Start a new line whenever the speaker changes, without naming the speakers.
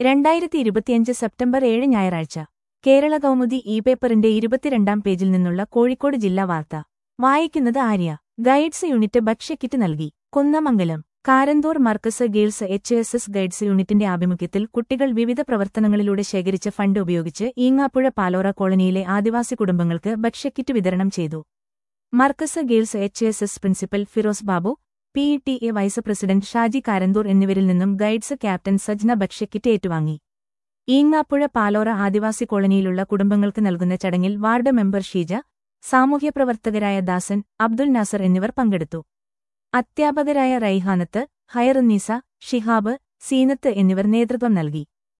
രണ്ടായിരത്തി ഇരുപത്തിയഞ്ച് സെപ്റ്റംബർ ഏഴ് ഞായറാഴ്ച കേരള കൗമുദി ഇ പേപ്പറിന്റെ ഇരുപത്തിരണ്ടാം പേജിൽ നിന്നുള്ള കോഴിക്കോട് ജില്ലാ വാർത്ത വായിക്കുന്നത് ആര്യ ഗൈഡ്സ് യൂണിറ്റ് ഭക്ഷ്യക്കിറ്റ് നൽകി Kunnamangalam Karanthur Markaz girls H S S guides യൂണിറ്റിന്റെ ആഭിമുഖ്യത്തിൽ കുട്ടികൾ വിവിധ പ്രവർത്തനങ്ങളിലൂടെ ശേഖരിച്ച ഫണ്ട് ഉപയോഗിച്ച് ഈങ്ങാപ്പുഴ പാലോറ കോളനിയിലെ ആദിവാസി കുടുംബങ്ങൾക്ക് ഭക്ഷ്യക്കിറ്റ് വിതരണം ചെയ്തു Markaz girls H S S principal Firoz Babu P E T A vice president Shaji Karanthur എന്നിവരിൽ നിന്നും ഗൈഡ്സ് ക്യാപ്റ്റൻ സജ്ന ഭക്ഷ്യക്കിറ്റ് ഏറ്റുവാങ്ങി ഈങ്ങാപ്പുഴ പാലോറ ആദിവാസി കോളനിയിലുള്ള കുടുംബങ്ങൾക്ക് നൽകുന്ന ചടങ്ങിൽ വാർഡ് മെമ്പർ ഷീജ സാമൂഹ്യപ്രവർത്തകരായ ദാസൻ അബ്ദുൽ നാസർ എന്നിവർ പങ്കെടുത്തു അധ്യാപകരായ റൈഹാനത്ത് ഹയറുന്നീസ ഷിഹാബ് സീനത്ത് എന്നിവർ നേതൃത്വം നൽകി